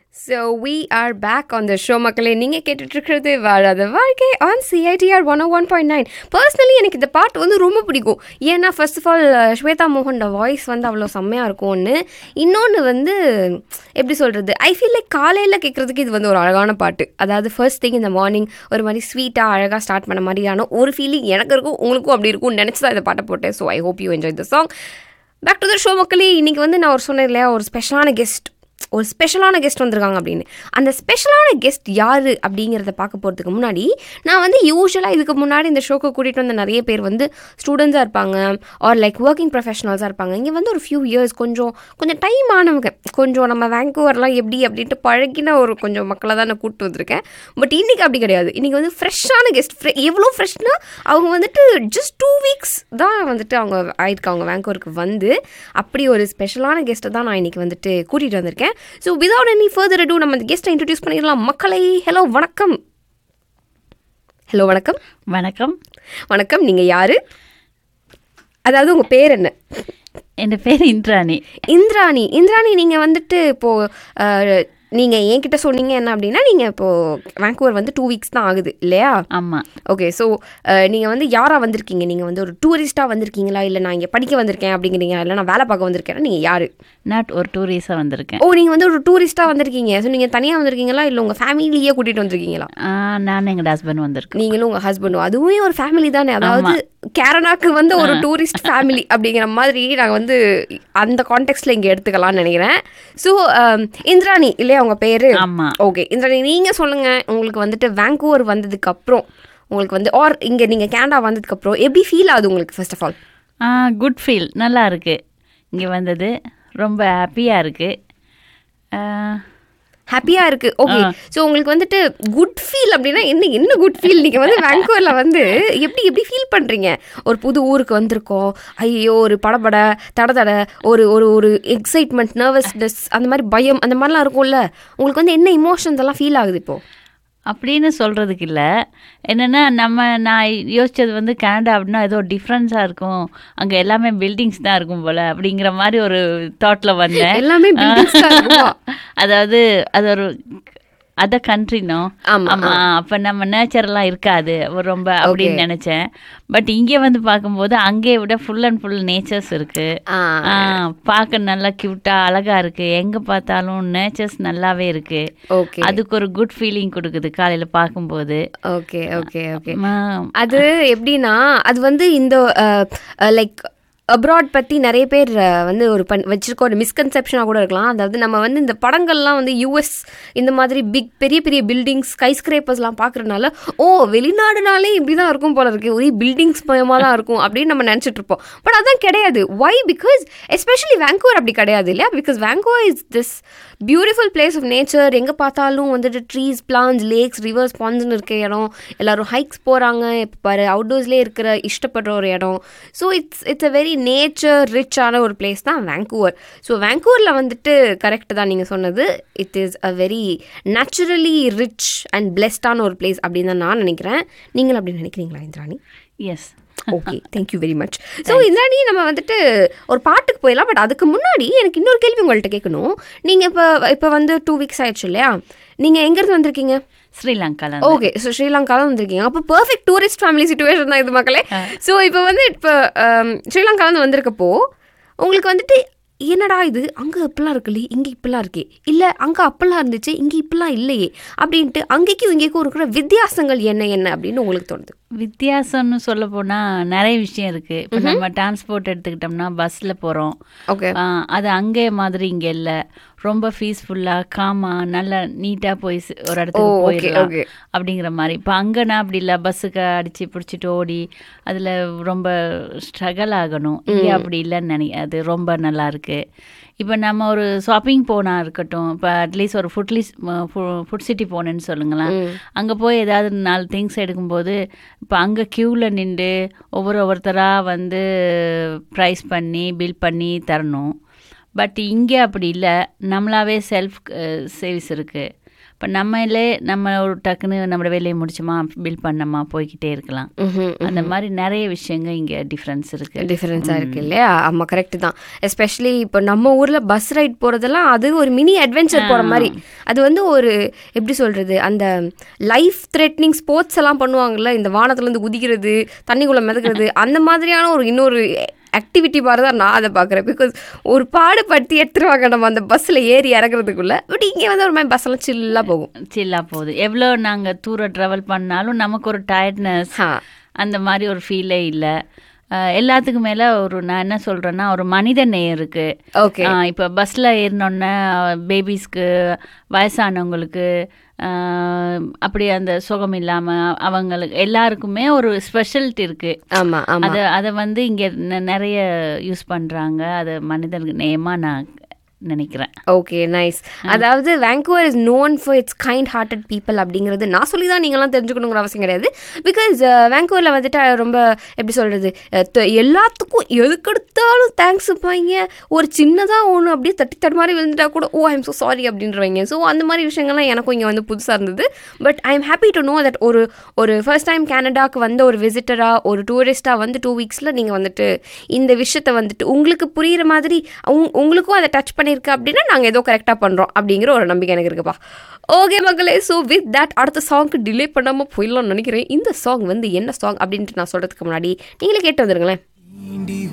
So we are back on the show மக்களே நீங்கள் கேட்டுட்ருக்கிறது வாழாத வாழ்க்கை on CITR one one point nine personally எனக்கு இந்த பாட்டு வந்து ரொம்ப பிடிக்கும் ஏன்னா ஃபர்ஸ்ட் ஆஃப் ஆல் ஸ்வேதா மோகனோட வாய்ஸ் வந்து அவ்வளோ செம்மையாக இருக்கும் ஒன்று இன்னொன்று வந்து எப்படி சொல்கிறது ஐ ஃபீல் லைக் காலையில் கேட்குறதுக்கு இது வந்து ஒரு அழகான பாட்டு அதாவது ஃபர்ஸ்ட் திங் இந்த மார்னிங் ஒரு மாதிரி ஸ்வீட்டாக அழகாக ஸ்டார்ட் பண்ண மாதிரியான ஒரு ஃபீலிங் எனக்கு இருக்கும் உங்களுக்கும் அப்படி இருக்கும்னு நினச்சி தான் இந்த பாட்டை போட்டேன் so I hope you enjoy the song back to the show மக்களே இன்றைக்கி வந்து நான் ஒரு சொன்னேன் இல்லையா ஒரு ஸ்பெஷலான கெஸ்ட் ஒரு ஸ்பெஷலான கெஸ்ட் வந்திருக்காங்க அப்படின்னு அந்த ஸ்பெஷலான கெஸ்ட் யார் அப்படிங்கிறத பார்க்க போகிறதுக்கு முன்னாடி நான் வந்து யூஸ்வலாக இதுக்கு முன்னாடி இந்த ஷோக்கு கூட்டிகிட்டு வந்த நிறைய பேர் வந்து ஸ்டூடெண்ட்ஸாக இருப்பாங்க ஆர் லைக் ஒர்க்கிங் ப்ரொஃபஷனல்ஸாக இருப்பாங்க இங்கே வந்து ஒரு ஃபியூ இயர்ஸ் கொஞ்சம் கொஞ்சம் டைம் ஆனவங்க கொஞ்சம் நம்ம வேங்கூவர்லாம் எப்படி அப்படின்ட்டு பழகின ஒரு கொஞ்சம் மக்களை தான் நான் கூப்பிட்டு வந்திருக்கேன் பட் இன்றைக்கி அப்படி கிடையாது இன்றைக்கி வந்து ஃப்ரெஷ்ஷான கெஸ்ட் ஃப்ரெ எவ்வளோ ஃப்ரெஷ்னா அவங்க வந்துட்டு ஜஸ்ட் டூ வீக்ஸ் தான் வந்துட்டு அவங்க ஆயிருக்காங்க வேங்கூருக்கு வந்து அப்படி ஒரு ஸ்பெஷலான கெஸ்ட்டை தான் நான் இன்றைக்கி வந்துட்டு கூட்டிகிட்டு வந்திருக்கேன் so without any further do நம்ம அந்த கெஸ்ட்டை இன்ட்ரடியூஸ் பண்ணிடலாம் மக்களை ஹலோ வணக்கம் ஹலோ வணக்கம் வணக்கம் வணக்கம் நீங்கள் யார் அதாவது உங்கள் பேர் என்ன என் பேர் இந்திராணி இந்திராணி இந்திராணி நீங்கள் வந்துட்டு இப்போது நீங்கள் என்கிட்ட சொன்னீங்க என்ன அப்படின்னா நீங்கள் இப்போது வேங்கூவர் வந்து டூ வீக்ஸ் தான் ஆகுது இல்லையா ஆமாம் ஓகே ஸோ நீங்கள் வந்து யாராக வந்திருக்கீங்க நீங்கள் வந்து ஒரு டூரிஸ்ட்டாக வந்திருக்கீங்களா இல்லை நான் இங்கே படிக்க வந்திருக்கேன் அப்படிங்கிறீங்க இல்லை நான் வேலை பார்க்க வந்திருக்கேன்னா நீங்கள் யார் நாட் ஒரு டூரிஸ்டாக வந்திருக்கேன் ஓ நீங்கள் வந்து ஒரு டூரிஸ்ட்டாக வந்திருக்கீங்க ஸோ நீங்கள் தனியாக வந்திருக்கீங்களா இல்லை உங்கள் ஃபேமிலியே கூட்டிகிட்டு வந்திருக்கீங்களா ஆ, நான் எங்கள் ஹஸ்பண்ட் வந்திருக்கேன் நீங்களும் உங்கள் ஹஸ்பண்டும் அதுவுமே ஒரு ஃபேமிலி தானே அதாவது கேரளாக்கு வந்து ஒரு டூரிஸ்ட் ஃபேமிலி அப்படிங்கிற மாதிரி நாங்கள் வந்து அந்த கான்டெக்ட்ல இங்கே எடுத்துக்கலாம்னு நினைக்கிறேன் ஸோ இந்திராணி இல்லையா உங்கள் பேர் ஆமாம் ஓகே இந்திராணி நீங்கள் சொல்லுங்கள் உங்களுக்கு வந்துட்டு வேங்கூவர் வந்ததுக்கு அப்புறம் உங்களுக்கு வந்து ஆர் இங்கே நீங்கள் கேனடா வந்ததுக்கு அப்புறம் எப்படி ஃபீல் ஆகுது உங்களுக்கு first of all good feel நல்லா இருக்கு இங்கே வந்தது ரொம்ப ஹாப்பியாக இருக்கு ஆ, ஹாப்பியாக இருக்குது ஓகே ஸோ உங்களுக்கு வந்துட்டு குட் ஃபீல் அப்படின்னா என்ன என்ன குட் ஃபீல் நீங்கள் வந்து வேங்கூவரில் வந்து எப்படி எப்படி ஃபீல் பண்ணுறீங்க ஒரு புது ஊருக்கு வந்திருக்கோம் ஐயோ ஒரு படபட தட தட ஒரு ஒரு ஒரு எக்ஸைட்மெண்ட் நர்வஸ்னஸ் அந்த மாதிரி பயம் அந்த மாதிரிலாம் இருக்கும்ல உங்களுக்கு வந்து என்ன இமோஷன்ஸ் எல்லாம் ஃபீல் ஆகுது இப்போது அப்படின்னு சொல்கிறதுக்கு இல்லை என்னென்னா நம்ம நான் யோசித்தது வந்து கனடா அப்படின்னா ஏதோ டிஃப்ரென்ஸாக இருக்கும் அங்கே எல்லாமே பில்டிங்ஸ் தான் இருக்கும் போல் அப்படிங்கிற மாதிரி ஒரு தாட்டில் வந்தேன் எல்லாமே buildings தான் இருக்குமா? அதாவது அது ஒரு அதர் கண்ட்ரினோ ஆமா, ஆமா அப்ப நம்ம நேச்சர்லாம் இருக்காது ஒரு ரொம்ப அப்படின்னு நினைச்சேன் பட் இங்கே வந்து பார்க்கும்போது அங்கே விட ஃபுல் அண்ட் ஃபுல் நேச்சர்ஸ் இருக்கு ஆ ஆ, பார்க்க நல்லா கியூட்டா அழகா இருக்கு எங்க பார்த்தாலும் நேச்சர்ஸ் நல்லாவே இருக்கு ஓகே அதுக்கு ஒரு குட் ஃபீலிங் கொடுக்குது காலையில பார்க்கும்போது ஓகே ஓகே ஓகே ஆ, அது எப்படின்னா அது வந்து இந்த லைக் அப்ராட் பற்றி நிறைய பேர் அஹ், வந்து ஒரு பண் வச்சிருக்க ஒரு மிஸ்கன்செப்ஷனாக கூட இருக்கலாம் அதாவது நம்ம வந்து இந்த படங்கள்லாம் வந்து யூஎஸ் இந்த மாதிரி பிக் பெரிய பெரிய பில்டிங்ஸ் ஸ்கை ஸ்கிரேப்பர்ஸ்லாம் பார்க்குறதுனால ஓ வெளிநாடுனாலே இப்படி தான் இருக்கும் போல இருக்கு ஒரே பில்டிங்ஸ் மயமாக தான் இருக்கும் அப்படின்னு நம்ம நினச்சிட்டு இருப்போம் பட் அதான் கிடையாது ஒய் பிகாஸ் எஸ்பெஷலி வேங்கூவர் அப்படி கிடையாது இல்லையா because Vancouver is this beautiful place of nature எங்கே பார்த்தாலும் வந்துட்டு ட்ரீஸ் பிளான்ஸ் லேக்ஸ் ரிவர்ஸ் பாண்ட்ஸ்னு இருக்க இடம் எல்லாரும் ஹைக்ஸ் போகிறாங்க இப்போ பாரு அவுட்டோர்ஸ்லேயே இருக்கிற இஷ்டப்படுற ஒரு இடம் so it's it's a very nature ரிச்சான ஒரு பிளேஸ் தான் வேங்கூவர் ஸோ வேங்கூவரில் வந்துட்டு கரெக்ட் தான் நீங்கள் சொன்னது it is a very naturally rich and பிளெஸ்டான ஒரு பிளேஸ் அப்படின்னு தான் நான் நினைக்கிறேன் நீங்கள் அப்படி நினைக்கிறீங்களா Indrani yes okay thank you very much so இந்தாடி நம்ம வந்துட்டு ஒரு பாட்டுக்கு போயிடலாம் பட் அதுக்கு முன்னாடி எனக்கு இன்னொரு கேள்வி உங்கள்கிட்ட கேட்கணும் நீங்கள் இப்போ இப்போ வந்து டூ வீக்ஸ் ஆயிடுச்சு இல்லையா நீங்கள் எங்கேருந்து வந்திருக்கீங்க ஸ்ரீலங்கால ஓகே ஸோ ஸ்ரீலங்காவில் வந்திருக்கீங்க அப்போ பர்ஃபெக்ட் டூரிஸ்ட் ஃபேமிலி சுச்சுவேஷன் தான் இது மக்களே ஸோ இப்போ வந்து இப்போ ஸ்ரீலங்காலேருந்து வந்திருக்கப்போ உங்களுக்கு வந்துட்டு என்னடா இது அங்கே இப்படிலாம் இருக்குல்லையே இங்கே இப்படிலாம் இருக்கே இல்லை அங்கே அப்பெல்லாம் இருந்துச்சு இங்கே இப்படிலாம் இல்லையே அப்படின்ட்டு அங்கேக்கும் இங்கேக்கும் இருக்கிற வித்தியாசங்கள் என்ன என்ன அப்படின்னு உங்களுக்கு தோணுது வித்தியாசம்னு சொல்ல போனா நிறைய விஷயம் இருக்கு இப்போ நம்ம டிரான்ஸ்போர்ட் எடுத்துக்கிட்டோம்னா பஸ்ல போறோம் ஓகே ஆ, அது அங்கே மாதிரி இங்க இல்ல ரொம்ப பீஸ்ஃபுல்லாக காமா நல்லா நீட்டாக போய் சி- ஒரு இடத்துக்கு ஓ, okay, போயிடலாம் okay. அப்படிங்கிற மாதிரி இப்போ அங்கன்னா அப்படி இல்லை பஸ்ஸுக்கு அடிச்சு பிடிச்சிட்டு ஓடி அதில் ரொம்ப ஸ்ட்ரகிள் ஆகணும் இங்கே அப்படி இல்லைன்னு நினை அது ரொம்ப நல்லா இருக்கு இப்போ நம்ம ஒரு ஷாப்பிங் போனா இருக்கட்டும் இப்போ அட்லீஸ்ட் ஒரு ஃபுட்லிஸ் ஃபுட் சிட்டி போனேன்னு சொல்லுங்களேன் அங்கே போய் ஏதாவது நாலு திங்ஸ் எடுக்கும்போது இப்போ அங்கே க்யூவில் நின்று ஒவ்வொரு ஒவ்வொருத்தராக வந்து ப்ரைஸ் பண்ணி பில் பண்ணி தரணும் பட் இங்கே அப்படி இல்லை நம்மளாவே செல்ஃப் சர்வீஸ் இருக்குது இப்போ நம்மளே நம்ம ஒரு டக்குன்னு நம்மளோட வேலையை முடிச்சோமா பில் பண்ணோமா போய்க்கிட்டே இருக்கலாம் ம்ஹும். அந்த மாதிரி நிறைய விஷயங்கள் இங்கே டிஃப்ரென்ஸ் இருக்குது டிஃப்ரென்ஸாக இருக்கு இல்லையா ஆமாம் கரெக்ட் தான் எஸ்பெஷலி இப்போ நம்ம ஊரில் பஸ் ரைட் போகிறதெல்லாம் அது ஒரு மினி அட்வென்ச்சர் போகிற மாதிரி அது வந்து ஒரு எப்படி சொல்கிறது அந்த லைஃப் த்ரெட்னிங் ஸ்போர்ட்ஸ் எல்லாம் பண்ணுவாங்கல்ல இந்த வானத்துலேருந்து குதிக்கிறது தண்ணிக்குள்ளே மிதக்கிறது அந்த மாதிரியான ஒரு இன்னொரு ஆக்டிவிட்டி மாதிரி தான் நான் அதை பார்க்குறேன் பிகாஸ் ஒரு பாடுபடுத்தி எடுத்துருவாங்க நம்ம அந்த பஸ்ஸில் ஏறி இறங்குறதுக்குள்ளே பட் இங்கே வந்து ஒரு மாதிரி பஸ்ஸெல்லாம் சில்லாக போகும் சில்லாக போகுது எவ்வளோ நாங்கள் தூரம் ட்ராவல் பண்ணாலும் நமக்கு ஒரு டயர்ட்னஸ் ஆ அந்த மாதிரி ஒரு ஃபீலே இல்லை எல்லாத்துக்கும் மேலே ஒரு நான் என்ன சொல்கிறேன்னா ஒரு மனித நேயம் இருக்குது ஓகே இப்போ பஸ்ஸில் ஏறினோன்னே பேபிஸ்க்கு வயசானவங்களுக்கு ஆஹ், அப்படி அந்த சுகம் இல்லாமல் அவங்களுக்கு எல்லாருக்குமே ஒரு ஸ்பெஷாலிட்டி இருக்குது ஆமாம் ஆமாம் அதை அதை வந்து இங்கே நிறைய யூஸ் பண்ணுறாங்க அது மனிதனுக்கு நேயமாக நான் நினைக்கிறேன் ஓகே நைஸ் அதாவது Vancouver is known for its kind hearted people அப்படிங்கிறது நான் சொல்லி தான் நீங்களாம் தெரிஞ்சுக்கணுங்கிற அவசியம் கிடையாது பிகாஸ் வேங்கூவரில் வந்துட்டு ரொம்ப எப்படி சொல்கிறது எல்லாத்துக்கும் எதுக்கெடுத்தாலும் தேங்க்ஸ் வைப்பாங்க ஒரு சின்னதாக ஒன்று அப்படியே தட்டி தட்டு மாதிரி விழுந்துட்டா கூட ஓ ஐம் ஸோ சாரி அப்படின்றவங்க ஸோ அந்த மாதிரி விஷயங்கள்லாம் எனக்கும் இங்கே வந்து புதுசாக இருந்தது but I am happy to know that ஒரு ஒரு ஃபர்ஸ்ட் டைம் கனடாக்கு வந்த ஒரு விசிட்டராக ஒரு டூரிஸ்ட்டாக வந்து டூ வீக்ஸில் நீங்கள் வந்துட்டு இந்த விஷயத்தை வந்துட்டு உங்களுக்கு புரிகிற மாதிரி உங் உங்களுக்கும் அதை டச் பண்ணியிருக்கு அப்படின்னா நாங்கள் ஏதோ கரெக்டாக பண்ணுறோம் அப்படிங்கிற ஒரு நம்பிக்கை எனக்கு இருக்குப்பா ஓகே மக்களே ஸோ வித் தட் அடுத்த சாங்க்கு டிலே பண்ணாமல் போயிடலாம்னு நினைக்கிறேன் இந்த சாங் வந்து என்ன சாங் அப்படின்ட்டு நான் சொல்கிறதுக்கு முன்னாடி நீங்களே கேட்டு வந்துருங்களேன்